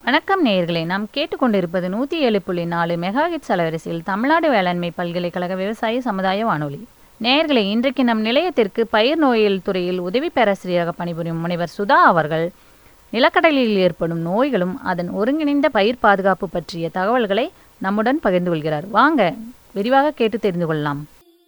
வணக்கம் நேயர்களே நாம் கேட்டுக்கொண்டிருப்பது நூற்றி ஏழு புள்ளி நாலு மெகாஹிட்ஸ் அலைவரிசையில் தமிழ்நாடு வேளாண்மை பல்கலைக்கழக விவசாய சமுதாய வானொலி நேயர்களே இன்றைக்கு நம் நிலையத்திற்கு பயிர் நோயியல் துறையில் உதவி பேராசிரியராக பணிபுரியும் முனைவர் சுதா அவர்கள் நிலக்கடலில் ஏற்படும் நோய்களும் அதன் ஒருங்கிணைந்த பயிர் பாதுகாப்பு பற்றிய தகவல்களை நம்முடன் பகிர்ந்து கொள்கிறார் வாங்க விரிவாக கேட்டு தெரிந்து கொள்ளலாம்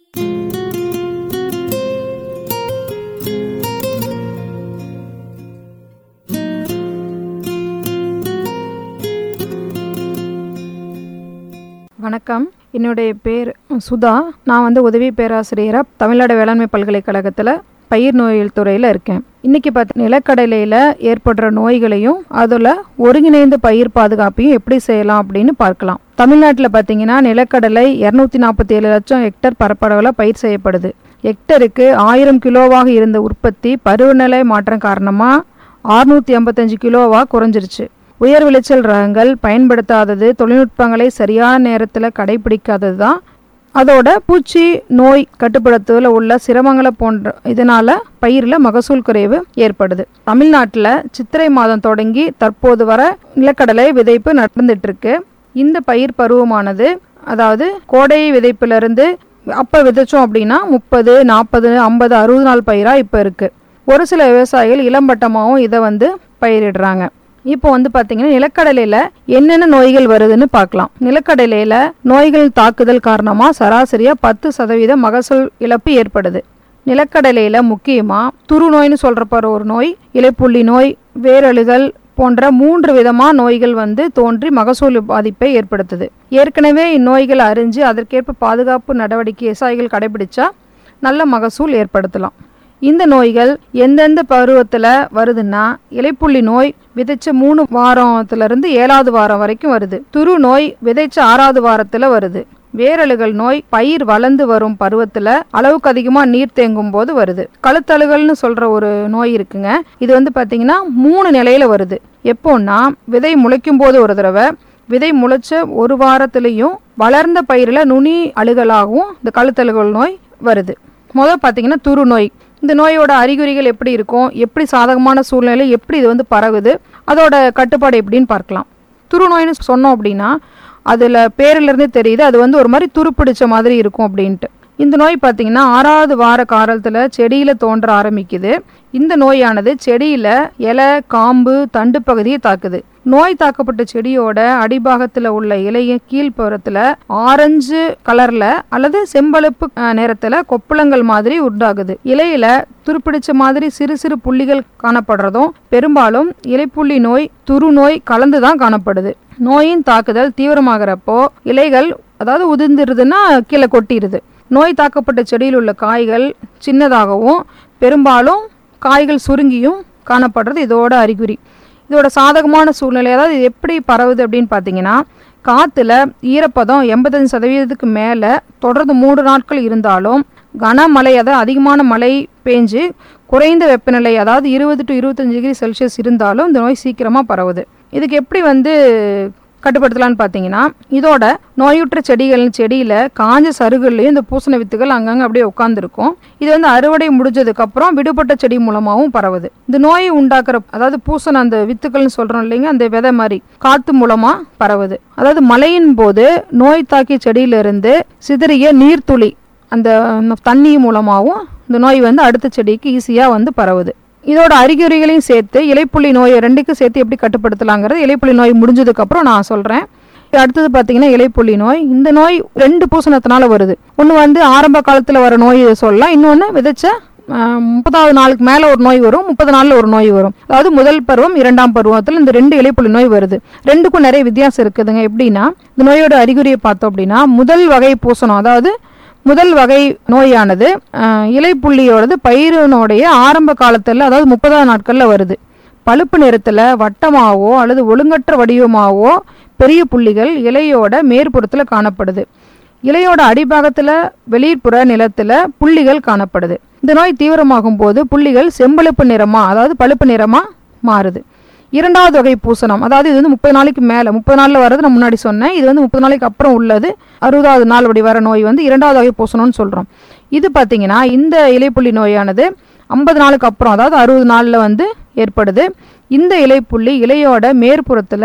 வணக்கம் என்னுடைய பேர் சுதா நான் வந்து உதவி பேராசிரியராக தமிழ்நாடு வேளாண்மை பல்கலைக்கழகத்தில் பயிர் நோயியல் துறையில் இருக்கேன் இன்றைக்கி பார்த்து நிலக்கடலையில் ஏற்படுற நோய்களையும் அதில் ஒருங்கிணைந்த பயிர் பாதுகாப்பையும் எப்படி செய்யலாம் அப்படின்னு பார்க்கலாம் தமிழ்நாட்டில் பார்த்தீங்கன்னா நிலக்கடலை இரநூத்தி நாற்பத்தி ஏழு லட்சம் ஹெக்டர் பரப்பளவில் பயிர் செய்யப்படுது ஹெக்டருக்கு ஆயிரம் கிலோவாக இருந்த உற்பத்தி பருவநிலை மாற்றம் காரணமாக ஆறுநூற்றி ஐம்பத்தஞ்சு கிலோவாக குறைஞ்சிருச்சு உயர் விளைச்சல் ரகங்கள் பயன்படுத்தாதது தொழில்நுட்பங்களை சரியான நேரத்தில் கடைபிடிக்காதது தான் அதோட பூச்சி நோய் கட்டுப்படுத்துவதில் உள்ள சிரமங்களை போன்ற இதனால் பயிரில் மகசூல் குறைவு ஏற்படுது தமிழ்நாட்டில் சித்திரை மாதம் தொடங்கி தற்போது வர நிலக்கடலை விதைப்பு நடந்துட்டுருக்கு இந்த பயிர் பருவமானது அதாவது கோடை விதைப்பிலிருந்து அப்போ விதைச்சோம் அப்படின்னா முப்பது நாற்பது ஐம்பது அறுபது நாள் பயிராக இப்போ இருக்குது ஒரு சில விவசாயிகள் இளம்பட்டமாகவும் இதை வந்து பயிரிடுறாங்க இப்போ வந்து பார்த்தீங்கன்னா நிலக்கடலையில் என்னென்ன நோய்கள் வருதுன்னு பார்க்கலாம் நிலக்கடலையில் நோய்கள் தாக்குதல் காரணமாக சராசரியாக பத்து சதவீத மகசூல் இழப்பு ஏற்படுது நிலக்கடலையில் முக்கியமாக துரு நோய்னு சொல்கிறப்ப ஒரு நோய் இலைப்புள்ளி நோய் வேரழுகல் போன்ற மூன்று விதமான நோய்கள் வந்து தோன்றி மகசூல் பாதிப்பை ஏற்படுத்துது ஏற்கனவே இந்நோய்கள் அறிஞ்சு அதற்கேற்ப பாதுகாப்பு நடவடிக்கை விவசாயிகள் கடைபிடிச்சா நல்ல மகசூல் ஏற்படுத்தலாம் இந்த நோய்கள் எந்தெந்த பருவத்தில் வருதுன்னா இலைப்புள்ளி நோய் விதைச்ச மூணு வாரத்திலிருந்து ஏழாவது வாரம் வரைக்கும் வருது துரு நோய் விதைச்ச ஆறாவது வாரத்தில் வருது வேரழுகல் நோய் பயிர் வளர்ந்து வரும் பருவத்தில் அளவுக்கு அதிகமாக நீர் தேங்கும் போது வருது கழுத்தழுகல்னு சொல்கிற ஒரு நோய் இருக்குங்க இது வந்து பார்த்திங்கன்னா மூணு நிலையில் வருது எப்போன்னா விதை முளைக்கும் போது ஒரு தடவை விதை முளைச்ச ஒரு வாரத்துலேயும் வளர்ந்த பயிரில் நுனி அழுகலாகவும் இந்த கழுத்தழுகல் நோய் வருது முதல் பார்த்தீங்கன்னா துரு நோய் இந்த நோயோட அறிகுறிகள் எப்படி இருக்கும் எப்படி சாதகமான சூழ்நிலை எப்படி இது வந்து பரவுது அதோட கட்டுப்பாடு எப்படின்னு பார்க்கலாம் துரு நோய்னு சொன்னோம் அப்படின்னா அதில் பேரிலிருந்தே தெரியுது அது வந்து ஒரு மாதிரி துருப்பிடிச்ச மாதிரி இருக்கும் அப்படின்ட்டு இந்த நோய் பார்த்திங்கன்னா ஆறாவது வார காலத்தில் செடியில் தோன்ற ஆரம்பிக்குது இந்த நோயானது செடியில் இலை காம்பு தண்டு பகுதியை தாக்குது நோய் தாக்கப்பட்ட செடியோட அடிபாகத்தில் உள்ள இலைய கீழ்ப்புறத்தில் ஆரஞ்சு கலரில் அல்லது செம்பழுப்பு நேரத்தில் கொப்புளங்கள் மாதிரி உண்டாகுது இலையில துருப்பிடிச்ச மாதிரி சிறு சிறு புள்ளிகள் காணப்படுறதும் பெரும்பாலும் இலைப்புள்ளி நோய் துரு நோய் கலந்து தான் காணப்படுது நோயின் தாக்குதல் தீவிரமாகிறப்போ இலைகள் அதாவது உதிர்ந்துருதுன்னா கீழே கொட்டிடுது நோய் தாக்கப்பட்ட செடியில் உள்ள காய்கள் சின்னதாகவும் பெரும்பாலும் காய்கள் சுருங்கியும் காணப்படுறது இதோட அறிகுறி இதோட சாதகமான சூழ்நிலை அதாவது இது எப்படி பரவுது அப்படின்னு பார்த்தீங்கன்னா காற்றுல ஈரப்பதம் எண்பத்தஞ்சு சதவீதத்துக்கு மேலே தொடர்ந்து மூன்று நாட்கள் இருந்தாலும் கனமழை அதாவது அதிகமான மழை பேஞ்சு குறைந்த வெப்பநிலை அதாவது இருபது டு இருபத்தஞ்சு டிகிரி செல்சியஸ் இருந்தாலும் இந்த நோய் சீக்கிரமாக பரவுது இதுக்கு எப்படி வந்து கட்டுப்படுத்தலான்னு பார்த்தீங்கன்னா இதோட நோயுற்ற செடிகள் செடியில் காஞ்ச சருகுலையும் இந்த பூசண வித்துகள் அங்கங்கே அப்படியே உட்காந்துருக்கும் இது வந்து அறுவடை முடிஞ்சதுக்கப்புறம் விடுபட்ட செடி மூலமாகவும் பரவுது இந்த நோயை உண்டாக்குற அதாவது பூசண அந்த வித்துக்கள்னு சொல்கிறோம் இல்லைங்க அந்த விதை மாதிரி காற்று மூலமாக பரவுது அதாவது மழையின் போது நோய் தாக்கிய செடியிலிருந்து சிதறிய நீர்த்துளி அந்த தண்ணி மூலமாகவும் இந்த நோய் வந்து அடுத்த செடிக்கு ஈஸியாக வந்து பரவுது இதோட அறிகுறிகளையும் சேர்த்து இலைப்புள்ளி நோயை ரெண்டுக்கும் சேர்த்து எப்படி கட்டுப்படுத்தலாங்கிறது இலைப்புள்ளி நோய் முடிஞ்சதுக்கப்புறம் நான் சொல்கிறேன் அடுத்தது பார்த்தீங்கன்னா இலைப்புள்ளி நோய் இந்த நோய் ரெண்டு பூசணத்தினால வருது ஒன்று வந்து ஆரம்ப காலத்தில் வர நோய் சொல்லலாம் இன்னொன்று விதைச்ச முப்பதாவது நாளுக்கு மேலே ஒரு நோய் வரும் முப்பது நாளில் ஒரு நோய் வரும் அதாவது முதல் பருவம் இரண்டாம் பருவத்தில் இந்த ரெண்டு இலைப்புள்ளி நோய் வருது ரெண்டுக்கும் நிறைய வித்தியாசம் இருக்குதுங்க எப்படின்னா இந்த நோயோட அறிகுறியை பார்த்தோம் அப்படின்னா முதல் வகை பூசணம் அதாவது முதல் வகை நோயானது இலைப்புள்ளியோடது பயிரினுடைய ஆரம்ப காலத்தில் அதாவது முப்பதாவது நாட்களில் வருது பழுப்பு நிறத்தில் வட்டமாகவோ அல்லது ஒழுங்கற்ற வடிவமாகவோ பெரிய புள்ளிகள் இலையோட மேற்புறத்தில் காணப்படுது இலையோட அடிபாகத்தில் வெளிப்புற நிலத்தில் புள்ளிகள் காணப்படுது இந்த நோய் தீவிரமாகும் போது புள்ளிகள் செம்பழுப்பு நிறமாக அதாவது பழுப்பு நிறமாக மாறுது இரண்டாவது வகை பூசணம் அதாவது இது வந்து முப்பது நாளைக்கு மேலே முப்பது நாளில் வர்றது நான் முன்னாடி சொன்னேன் இது வந்து முப்பது நாளைக்கு அப்புறம் உள்ளது அறுபதாவது நாள் அப்படி வர நோய் வந்து இரண்டாவது வகை பூசணம்னு சொல்கிறோம் இது பார்த்திங்கன்னா இந்த இலைப்புள்ளி நோயானது ஐம்பது நாளுக்கு அப்புறம் அதாவது அறுபது நாளில் வந்து ஏற்படுது இந்த இலைப்புள்ளி இலையோட மேற்புறத்தில்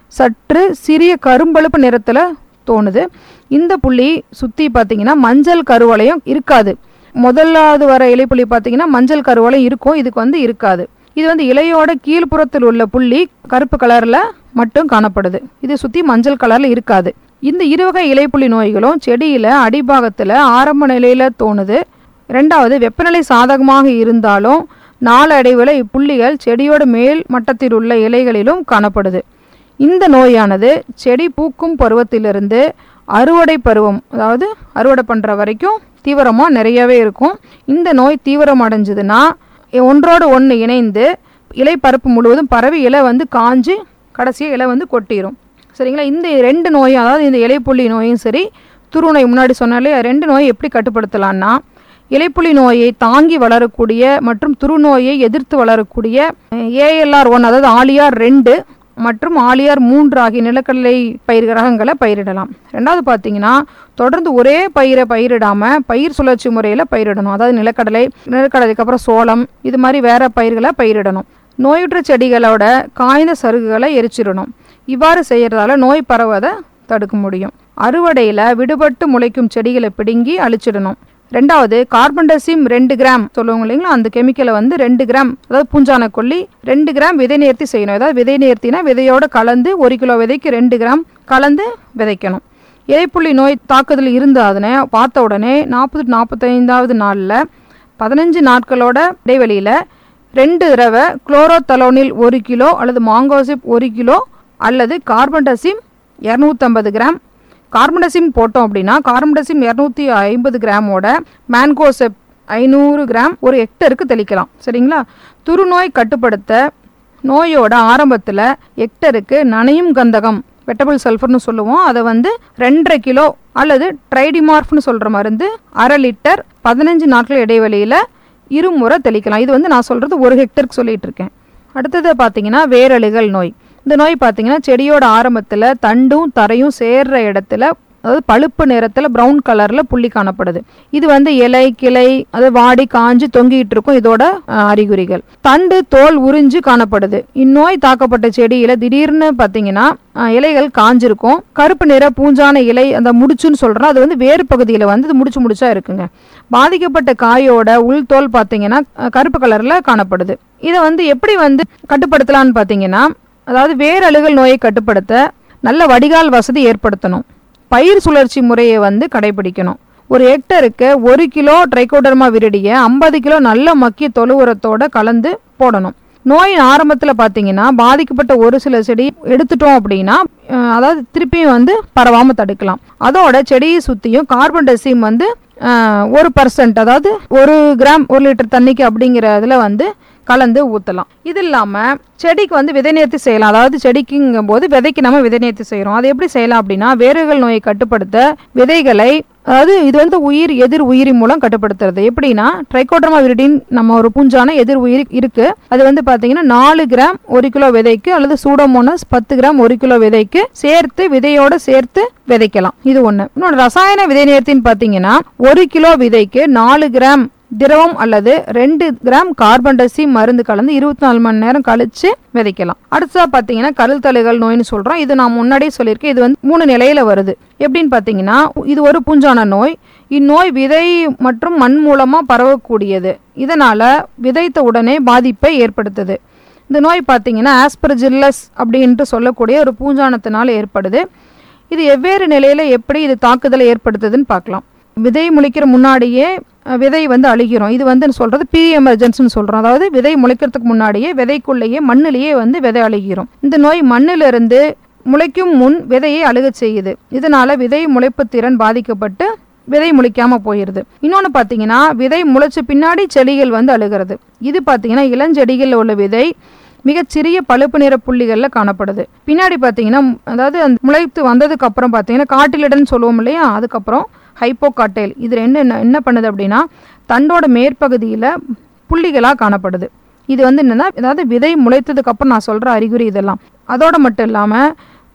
சற்று சிறிய கரும்பழுப்பு நிறத்தில் தோணுது இந்த புள்ளி சுற்றி பார்த்தீங்கன்னா மஞ்சள் கருவளையம் இருக்காது முதலாவது வர இலைப்புள்ளி பார்த்தீங்கன்னா மஞ்சள் கருவளையம் இருக்கும் இதுக்கு வந்து இருக்காது இது வந்து இலையோட கீழ்ப்புறத்தில் உள்ள புள்ளி கருப்பு கலரில் மட்டும் காணப்படுது இது சுற்றி மஞ்சள் கலரில் இருக்காது இந்த இருவகை இலைப்புள்ளி நோய்களும் செடியில் அடிபாகத்தில் ஆரம்ப நிலையில் தோணுது ரெண்டாவது வெப்பநிலை சாதகமாக இருந்தாலும் நாளடைவில் இப்புள்ளிகள் செடியோட மேல் மட்டத்தில் உள்ள இலைகளிலும் காணப்படுது இந்த நோயானது செடி பூக்கும் பருவத்திலிருந்து அறுவடை பருவம் அதாவது அறுவடை பண்ணுற வரைக்கும் தீவிரமாக நிறையவே இருக்கும் இந்த நோய் தீவிரம் அடைஞ்சதுன்னா ஒன்றோடு ஒன்று இணைந்து இலை பரப்பு முழுவதும் பரவி இலை வந்து காஞ்சு கடைசியாக இலை வந்து கொட்டிடும் சரிங்களா இந்த ரெண்டு நோயும் அதாவது இந்த இலைப்புள்ளி நோயும் சரி துருநோய் முன்னாடி சொன்னாலே ரெண்டு நோய் எப்படி கட்டுப்படுத்தலான்னா இலைப்புள்ளி நோயை தாங்கி வளரக்கூடிய மற்றும் துருநோயை எதிர்த்து வளரக்கூடிய ஏஎல்ஆர் ஒன் அதாவது ஆலியார் ரெண்டு மற்றும் ஆலியார் மூன்று ஆகிய நிலக்கடலை பயிர் ரகங்களை பயிரிடலாம் ரெண்டாவது பார்த்தீங்கன்னா தொடர்ந்து ஒரே பயிரை பயிரிடாமல் பயிர் சுழற்சி முறையில் பயிரிடணும் அதாவது நிலக்கடலை நிலக்கடலைக்கு அப்புறம் சோளம் இது மாதிரி வேறு பயிர்களை பயிரிடணும் நோயுற்ற செடிகளோட காய்ந்த சருகுகளை எரிச்சிடணும் இவ்வாறு செய்கிறதால நோய் பரவதை தடுக்க முடியும் அறுவடையில் விடுபட்டு முளைக்கும் செடிகளை பிடுங்கி அழிச்சிடணும் ரெண்டாவது கார்பன்டசிம் ரெண்டு கிராம் சொல்லுவாங்க இல்லைங்களா அந்த கெமிக்கலை வந்து ரெண்டு கிராம் அதாவது பூஞ்சான கொல்லி ரெண்டு கிராம் விதை நேர்த்தி செய்யணும் அதாவது விதை நேர்த்தினா விதையோட கலந்து ஒரு கிலோ விதைக்கு ரெண்டு கிராம் கலந்து விதைக்கணும் இலைப்புள்ளி நோய் தாக்குதல் இருந்தாதுன்னு பார்த்த உடனே நாற்பது நாற்பத்தைந்தாவது நாளில் பதினஞ்சு நாட்களோட இடைவெளியில் ரெண்டு தடவை குளோரோதலோனில் ஒரு கிலோ அல்லது மாங்கோசிப் ஒரு கிலோ அல்லது கார்பன்டசிம் இரநூத்தம்பது கிராம் கார்பன்டசிம் போட்டோம் அப்படின்னா கார்பன்டசிம் இரநூத்தி ஐம்பது கிராமோட மேன்கோசெப் ஐநூறு கிராம் ஒரு ஹெக்டருக்கு தெளிக்கலாம் சரிங்களா துருநோய் கட்டுப்படுத்த நோயோட ஆரம்பத்தில் ஹெக்டருக்கு நனையும் கந்தகம் வெட்டபிள் சல்ஃபர்னு சொல்லுவோம் அதை வந்து ரெண்டரை கிலோ அல்லது ட்ரைடிமார்ஃப்னு சொல்கிற மருந்து அரை லிட்டர் பதினஞ்சு நாட்கள் இடைவெளியில் இருமுறை தெளிக்கலாம் இது வந்து நான் சொல்கிறது ஒரு ஹெக்டருக்கு சொல்லிட்டு இருக்கேன் அடுத்தது பார்த்தீங்கன்னா வேரழுகல் நோய் இந்த நோய் பார்த்தீங்கன்னா செடியோட ஆரம்பத்தில் தண்டும் தரையும் சேர்ற இடத்துல அதாவது பழுப்பு நிறத்தில் ப்ரௌன் கலரில் புள்ளி காணப்படுது இது வந்து இலை கிளை அது வாடி காஞ்சு தொங்கிட்டு இருக்கும் இதோட அஹ், அறிகுறிகள் தண்டு தோல் உறிஞ்சு காணப்படுது இந்நோய் தாக்கப்பட்ட செடியில திடீர்னு பார்த்தீங்கன்னா அஹ், இலைகள் காஞ்சிருக்கும் கருப்பு நிற பூஞ்சான இலை அந்த முடிச்சுன்னு சொல்றோம் அது வந்து வேறு பகுதியில் வந்து இது முடிச்சு முடிச்சா இருக்குங்க பாதிக்கப்பட்ட காயோட உள்தோல் பார்த்தீங்கன்னா அஹ், கருப்பு கலரில் காணப்படுது இதை வந்து எப்படி வந்து கட்டுப்படுத்தலாம்னு பார்த்தீங்கன்னா அதாவது வேரழுகல் நோயை கட்டுப்படுத்த நல்ல வடிகால் வசதி ஏற்படுத்தணும் பயிர் சுழற்சி முறையை வந்து கடைபிடிக்கணும் ஒரு ஹெக்டருக்கு ஒரு கிலோ ட்ரைகோடர்மா விரிடியை ஐம்பது கிலோ நல்ல மக்கிய தொழு உரத்தோட கலந்து போடணும் நோயின் ஆரம்பத்தில் பார்த்தீங்கன்னா பாதிக்கப்பட்ட ஒரு சில செடி எடுத்துட்டோம் அப்படின்னா அஹ், அதாவது திருப்பியும் வந்து பரவாமல் தடுக்கலாம் அதோட செடியை சுற்றியும் கார்பன் டெசிம் வந்து அஹ், ஒரு பர்சன்ட் அதாவது ஒரு கிராம் ஒரு லிட்டர் தண்ணிக்கு அப்படிங்கிற இதில் வந்து கலந்து ஊற்றலாம் இது இல்லாமல் செடிக்கு வந்து விதை நேர்த்தி செய்யலாம் அதாவது செடிக்குங்கும் போது விதைக்கு நம்ம விதை நேர்த்தி செய்கிறோம் அது எப்படி செய்யலாம் அப்படின்னா வேர்கள் நோயை கட்டுப்படுத்த விதைகளை அதாவது இது வந்து உயிர் எதிர் உயிரி மூலம் கட்டுப்படுத்துறது எப்படின்னா ட்ரைகோட்ரமா விரிடின் நம்ம ஒரு பூஞ்சான எதிர் உயிரி இருக்கு அது வந்து பார்த்தீங்கன்னா நாலு கிராம் ஒரு கிலோ விதைக்கு அல்லது சூடோமோனஸ் பத்து கிராம் ஒரு கிலோ விதைக்கு சேர்த்து விதையோட சேர்த்து விதைக்கலாம் இது ஒன்று இன்னொன்று ரசாயன விதை நேர்த்தின்னு பார்த்தீங்கன்னா ஒரு கிலோ விதைக்கு நாலு கிராம் திரவம் அல்லது ரெண்டு கிராம் கார்பன் டசி மருந்து கலந்து இருபத்தி நாலு மணி நேரம் கழிச்சு விதைக்கலாம் அடுத்ததா பார்த்தீங்கன்னா கருள் தலைகள் நோய்னு சொல்றோம் இது நான் முன்னாடியே சொல்லியிருக்கேன் இது வந்து மூணு நிலையில வருது எப்படின்னு பார்த்தீங்கன்னா இது ஒரு பூஞ்சான நோய் இந்நோய் விதை மற்றும் மண் மூலமா பரவக்கூடியது இதனால விதைத்த உடனே பாதிப்பை ஏற்படுத்துது இந்த நோய் பார்த்தீங்கன்னா ஆஸ்பர்ஜில்லஸ் அப்படின்ட்டு சொல்லக்கூடிய ஒரு பூஞ்சானத்தினால ஏற்படுது இது எவ்வேறு நிலையில எப்படி இது தாக்குதலை ஏற்படுத்துதுன்னு பார்க்கலாம் விதை முளைக்கிற முன்னாடியே அஹ், விதை வந்து அழுகிறோம் இது வந்து சொல்றது ப்ரீ எமர்ஜென்சின்னு சொல்றோம் அதாவது விதை முளைக்கிறதுக்கு முன்னாடியே விதைக்குள்ளேயே மண்ணிலேயே வந்து விதை அழுகிறோம் இந்த நோய் மண்ணிலிருந்து முளைக்கும் முன் விதையை அழுகச் செய்யுது இதனால விதை முளைப்பு திறன் பாதிக்கப்பட்டு விதை முளைக்காம போயிடுது இன்னொன்று பார்த்தீங்கன்னா விதை முளைச்ச பின்னாடி செடிகள் வந்து அழுகிறது இது பார்த்தீங்கன்னா இளஞ்செடிகளில் உள்ள விதை மிகச்சிறிய பழுப்பு நிற புள்ளிகளில் காணப்படுது பின்னாடி பார்த்தீங்கன்னா அதாவது அந்த முளைத்து வந்ததுக்கு அப்புறம் பார்த்தீங்கன்னா காட்டிலிடன்னு சொல்லுவோம் இல்லையா அதுக்கப்புறம் ஹைப்போகாட்டைல் இது ரெண்டு என்ன என்ன பண்ணுது அப்படின்னா தண்டோட மேற்பகுதியில் புள்ளிகளாக காணப்படுது இது வந்து என்னன்னா அதாவது விதை முளைத்ததுக்கு அப்புறம் நான் சொல்கிற அறிகுறி இதெல்லாம் அதோட மட்டும் இல்லாமல்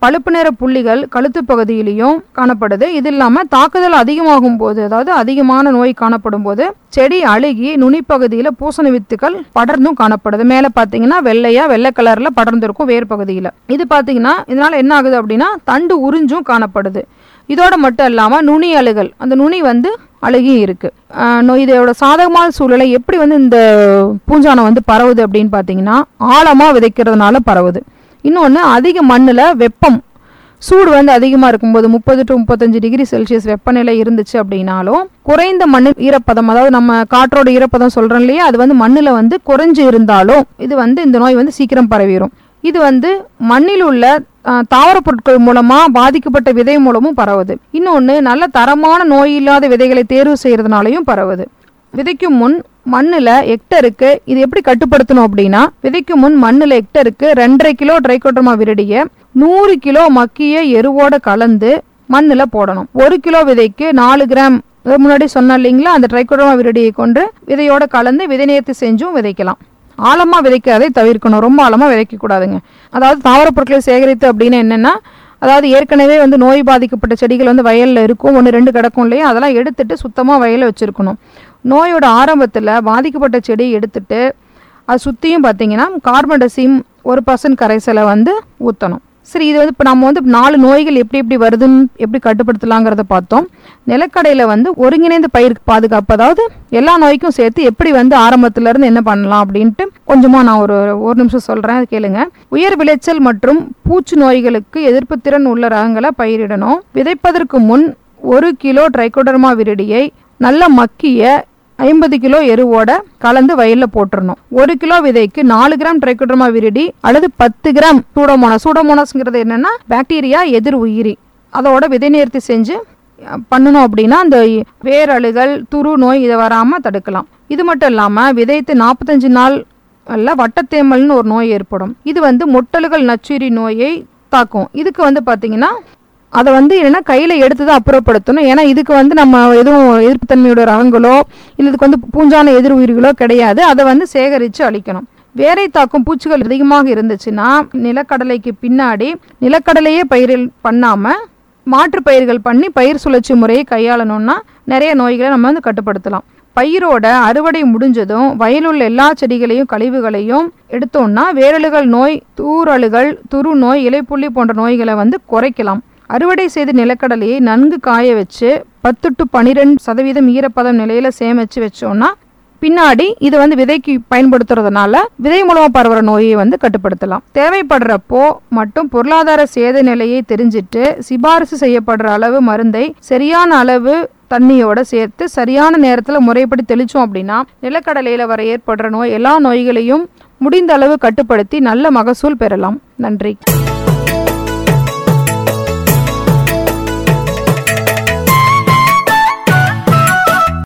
பழுப்பு நிற புள்ளிகள் கழுத்து பகுதியிலையும் காணப்படுது இது இல்லாமல் தாக்குதல் அதிகமாகும் போது அதாவது அதிகமான நோய் காணப்படும் போது செடி அழுகி நுனிப்பகுதியில் பூசண வித்துக்கள் படர்ந்தும் காணப்படுது மேலே பார்த்தீங்கன்னா வெள்ளையா வெள்ளை கலரில் படர்ந்திருக்கும் வேர் பகுதியில் இது பார்த்தீங்கன்னா இதனால என்ன ஆகுது அப்படின்னா தண்டு உறிஞ்சும் காணப்படுது இதோட மட்டும் இல்லாமல் நுனி அழுகல் அந்த நுனி வந்து அழுகியும் இருக்கு ஆஹ் நோ- இதோட சாதகமான சூழலை எப்படி வந்து இந்த பூஞ்சானம் வந்து பரவுது அப்படின்னு பார்த்தீங்கன்னா ஆழமாக விதைக்கிறதுனால பரவுது இன்னொன்று அதிக மண்ணில் வெப்பம் சூடு வந்து அதிகமாக இருக்கும்போது முப்பது டு முப்பத்தஞ்சு டிகிரி செல்சியஸ் வெப்பநிலை இருந்துச்சு அப்படின்னாலும் குறைந்த மண்ணு ஈரப்பதம் அதாவது நம்ம காற்றோட ஈரப்பதம் சொல்கிறோம் இல்லையா அது வந்து மண்ணில் வந்து குறைஞ்சு இருந்தாலும் இது வந்து இந்த நோய் வந்து சீக்கிரம் பரவிடும் இது வந்து மண்ணில் உள்ள ஆஹ், தாவரப் பொருட்கள் மூலமாக பாதிக்கப்பட்ட விதை மூலமும் பரவுது இன்னொன்று நல்ல தரமான நோய் இல்லாத விதைகளை தேர்வு செய்கிறதுனாலையும் பரவுது விதைக்கும் முன் மண்ணில் ஹெக்டருக்கு இது எப்படி கட்டுப்படுத்தணும் அப்படின்னா விதைக்கும் முன் மண்ணில் ஹெக்டருக்கு ரெண்டரை கிலோ ட்ரைகோட்ரமா விரடியை நூறு கிலோ மக்கிய எருவோட கலந்து மண்ணில் போடணும் ஒரு கிலோ விதைக்கு நாலு கிராம் அது முன்னாடி சொன்னேன் இல்லைங்களா அந்த ட்ரைகோட்ரமா விரடியை கொண்டு விதையோட கலந்து விதை நேர்த்தி செஞ்சும் விதைக்கலாம் ஆழமாக விதைக்கிறதை தவிர்க்கணும் ரொம்ப ஆழமாக விதைக்கக்கூடாதுங்க அதாவது தாவரப் பொருட்களை சேகரித்து அப்படின்னு என்னென்னா அதாவது ஏற்கனவே வந்து நோய் பாதிக்கப்பட்ட செடிகள் வந்து வயலில் இருக்கும் ஒன்று ரெண்டு கிடக்கும் இல்லையா அதெல்லாம் எடுத்துட்டு சுத்தமாக வயலில் வச்சுருக்கணும் நோயோட ஆரம்பத்தில் பாதிக்கப்பட்ட செடியை எடுத்துட்டு அது சுற்றியும் பார்த்தீங்கன்னா கார்பன்டசிம் ஒரு பர்சன்ட் கரைசலை வந்து ஊற்றணும் சரி இது வந்து இப்போ நம்ம வந்து நாலு நோய்கள் எப்படி எப்படி வருதுன்னு எப்படி கட்டுப்படுத்தலாங்கிறத பார்த்தோம் நிலக்கடையில் வந்து ஒருங்கிணைந்த பயிர் பாதுகாப்பு அதாவது எல்லா நோய்க்கும் சேர்த்து எப்படி வந்து ஆரம்பத்துல இருந்து என்ன பண்ணலாம் அப்படின்ட்டு கொஞ்சமாக நான் ஒரு ஒரு நிமிஷம் சொல்கிறேன் அது கேளுங்க உயர் விளைச்சல் மற்றும் பூச்சி நோய்களுக்கு எதிர்ப்பு திறன் உள்ள ரகங்களை பயிரிடணும் விதைப்பதற்கு முன் ஒரு கிலோ ட்ரைகோடர்மா விரிடியை நல்ல மக்கிய ஐம்பது கிலோ எருவோட கலந்து வயல்ல போட்டுறணும் ஒரு கிலோ விதைக்கு நாலு கிராம் ட்ரைகோடர்மா விரிடி அல்லது பத்து கிராம் சூடோமோனாஸ் சூடோமோனாஸ்ங்கிறது என்னன்னா பாக்டீரியா எதிர் உயிரி அதோட விதை நேர்த்தி செஞ்சு அஹ், பண்ணணும் அப்படின்னா அந்த வேரழுகல் துரு நோய் இதை வராமல் தடுக்கலாம் இது மட்டும் இல்லாமல் விதைத்து நாற்பத்தஞ்சு நாள் அல்ல வட்டத்தேமல்னு ஒரு நோய் ஏற்படும் இது வந்து மொட்டலுகள் நச்சுயிரி நோயை தாக்கும் இதுக்கு வந்து பார்த்தீங்கன்னா அதை வந்து என்னன்னா கையில் எடுத்து தான் அப்புறப்படுத்தணும் ஏன்னா இதுக்கு வந்து நம்ம எதுவும் எதிர்ப்புத்தன்மையோட ரகங்களோ இல்லை இதுக்கு வந்து பூஞ்சான எதிர் உயிர்களோ கிடையாது அதை வந்து சேகரித்து அழிக்கணும் வேரை தாக்கும் பூச்சிகள் அதிகமாக இருந்துச்சுன்னா நிலக்கடலைக்கு பின்னாடி நிலக்கடலையே பயிரில் பண்ணாமல் மாற்று பயிர்கள் பண்ணி பயிர் சுழற்சி முறையை கையாளணும்னா நிறைய நோய்களை நம்ம வந்து கட்டுப்படுத்தலாம் பயிரோட அறுவடை முடிஞ்சதும் வயலுள்ள எல்லா செடிகளையும் கழிவுகளையும் எடுத்தோம்னா வேரலுகள் நோய் தூரலுகள் துரு நோய் இலைப்புள்ளி போன்ற நோய்களை வந்து குறைக்கலாம் அறுவடை செய்த நிலக்கடலையை நன்கு காய வச்சு பத்து டு பன்னிரெண்டு சதவீதம் ஈரப்பதம் நிலையில சேமிச்சு வச்சோம்னா பின்னாடி இது வந்து விதைக்கு பயன்படுத்துறதுனால விதை மூலமா பரவுற நோயை வந்து கட்டுப்படுத்தலாம் தேவைப்படுறப்போ மட்டும் பொருளாதார சேத நிலையை தெரிஞ்சிட்டு சிபாரிசு செய்யப்படுற அளவு மருந்தை சரியான அளவு தண்ணியோட சேர்த்து சரியான நேரத்தில் முறைப்படி தெளிச்சோம் அப்படின்னா நிலக்கடலையில் வர ஏற்படுற நோய் எல்லா நோய்களையும் முடிந்த அளவு கட்டுப்படுத்தி நல்ல மகசூல் பெறலாம் நன்றி